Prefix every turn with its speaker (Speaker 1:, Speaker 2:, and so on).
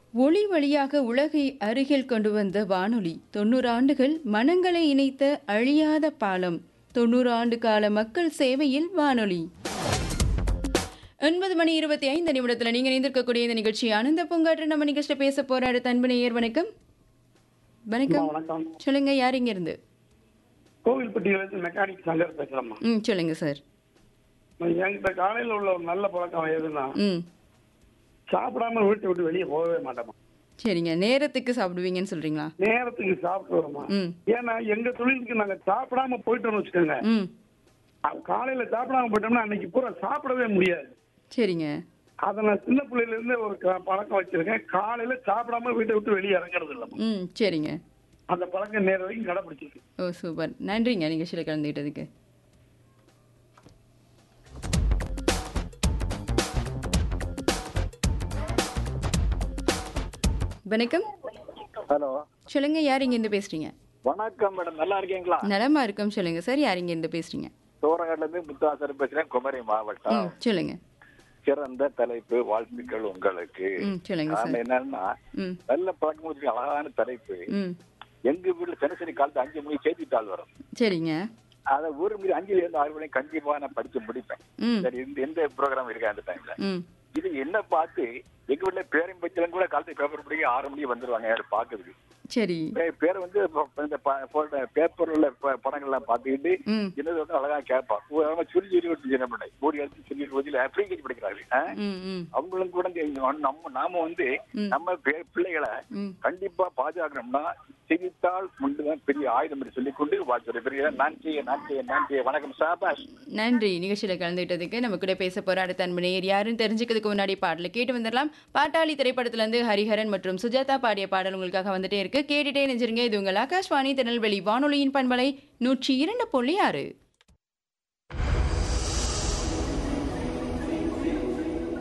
Speaker 1: ஒளி வழியாக உலகை அருகில் கொண்டு வந்த வானொலி தொண்ணூறு ஆண்டுகள் மனங்களை இணைத்த அழியாத பாலம் தொண்ணூறு ஆண்டு கால மக்கள் சேவையில் வானொலி ஒன்பது மணி இருபத்தி ஐந்து நிமிடத்தில் நீங்கள் இணைந்திருக்கக்கூடிய இந்த நிகழ்ச்சி ஆனந்த பூங்காற்று நம்ம நிகழ்ச்சியில் பேச போற அடுத்த அன்பு நேயர் வணக்கம் வணக்கம்
Speaker 2: வணக்கம்
Speaker 1: சொல்லுங்க யார் இங்க இருந்து
Speaker 2: கோவில்பட்டியிலிருந்து மெக்கானிக் சங்கர் பேசுறேம்மா
Speaker 1: ம் சொல்லுங்க சார்
Speaker 2: என்கிட்ட காலையில உள்ள ஒரு நல்ல பழக்கம் எதுன்னா
Speaker 1: ம்
Speaker 2: சாப்பிடாம வீட்டை விட்டு வெளியே போகவே மாட்டோமா
Speaker 1: சரிங்க நேரத்துக்கு சாப்பிடுவீங்கன்னு சொல்றீங்களா
Speaker 2: நேரத்துக்கு சாப்பிட்டு வரோமா
Speaker 1: ம்
Speaker 2: ஏன்னா எங்க தொழிலுக்கு நாங்க சாப்பிடாம போயிட்டோம்னு வச்சுக்கோங்க
Speaker 1: ம்
Speaker 2: அ- காலையில சாப்பிடாம போயிட்டோம்னா அன்னைக்கு பூரா சாப்பிடவே முடியாது
Speaker 1: சரிங்க
Speaker 2: அதை நான் சின்ன பிள்ளையில இருந்து ஒரு க- பழக்கம் வச்சிருக்கேன் காலையில சாப்பிடாம வீட்டை விட்டு வெளியே இறங்குறது இல்லம்மா
Speaker 1: ம் சரிங்க
Speaker 2: அந்த பழக்கம் நேரம் வரைக்கும் கடைபிடிச்சிருக்கு
Speaker 1: ஓ சூப்பர் நன்றிங்க நிகழ்ச்சியில் கலந்துக்கிட்டதுக்கு வணக்கம்
Speaker 3: ஹலோ
Speaker 1: சொல்லுங்க யார் இங்கேருந்து பேசுறீங்க
Speaker 3: வணக்கம் மேடம் நல்லா இருக்கீங்களா
Speaker 1: நலமா இருக்கோம் சொல்லுங்க சார் யார் இங்கேருந்து பேசுறீங்க
Speaker 3: சோரங்கட்ல இருந்து முத்தாசர் பேசுறேன் குமரி மாவட்டம்
Speaker 1: ம் சொல்லுங்க
Speaker 3: சிறந்த தலைப்பு வாழ்த்துக்கள் உங்களுக்கு
Speaker 1: ம் சொல்லுங்க
Speaker 3: காரணம்
Speaker 1: சார்
Speaker 3: என்னன்னா
Speaker 1: ம்
Speaker 3: நல்ல பழக்கம் வச்சு அழகான தலைப்பு
Speaker 1: ம்
Speaker 3: எங்க வீட்டுல தினசரி காலத்து அஞ்சு மணி செய்தித்தாள் வரும்
Speaker 1: சரிங்க
Speaker 3: அதை ஒரு மணி அஞ்சுல இருந்து ஆறு மணி கண்டிப்பா நான் படிச்சு முடிப்பேன்
Speaker 1: ம்
Speaker 3: சரி இந்த எந்த ப்ரோக்ராம் இருக்கா அந்த டைம்ல
Speaker 1: ம்
Speaker 3: இது என்ன பார்த்து எங்க வீட்டுல பேரும் பச்சலும் கூட காலத்து பேப்பர் படிக்க ஆறு மணிக்கு வந்துருவாங்க யாரும் பாக்குறதுக்கு
Speaker 1: சரி
Speaker 3: பே- பேர் வந்து இப்ப இந்த பேப்பர்ல உள்ள ப- படங்கள்லாம் பார்த்துக்கிட்டு
Speaker 1: ம்
Speaker 3: என்னது வந்து அழகா கேட்பான் அவன் சொல்லி சொல்லி விட்டு என்ன பண்ண மூடி எடுத்து சொல்லி பதில் ப்ரீகேஜி படிக்கிறாரு ஆ?
Speaker 1: ம் ம்
Speaker 3: அவங்களும் கூட இந்த நம்ம நாம வந்து
Speaker 1: ம்.
Speaker 3: நம்ம பே- பிள்ளைகளை
Speaker 1: ம்
Speaker 3: கண்டிப்பா பாதுகாக்கணும்னா செய்தித்தாள் முண்டுதான் பெரிய ஆயுதம் என்று சொல்லிக்கொண்டு வாழ்த்துறை பெரிய நான் செய்ய நான் செய்ய நான் செய்ய வணக்கம் சாபாஷ்
Speaker 1: நன்றி நிகழ்ச்சியில் கலந்துக்கிட்டதுக்கு நம்ம கூட பேச போற அடுத்த அன்பு நேயர் யாருன்னு தெரிஞ்சுக்கிறதுக்கு முன்னாடி பாடலை கேட்டு வந்துடலாம் பாட்டாளி திரைப்படத்துல இருந்து ஹரிஹரன் மற்றும் சுஜாதா பாடிய பாடல் உங்களுக்காக வந்துட்டே இருக்கு கேட்டுட்டே நெஞ்சிருங்க இது உங்கள் ஆகாஷ்வாணி திருநெல்வேலி வானொலியின் பண்பலை நூற்றி இரண்டு புள்ளி ஆறு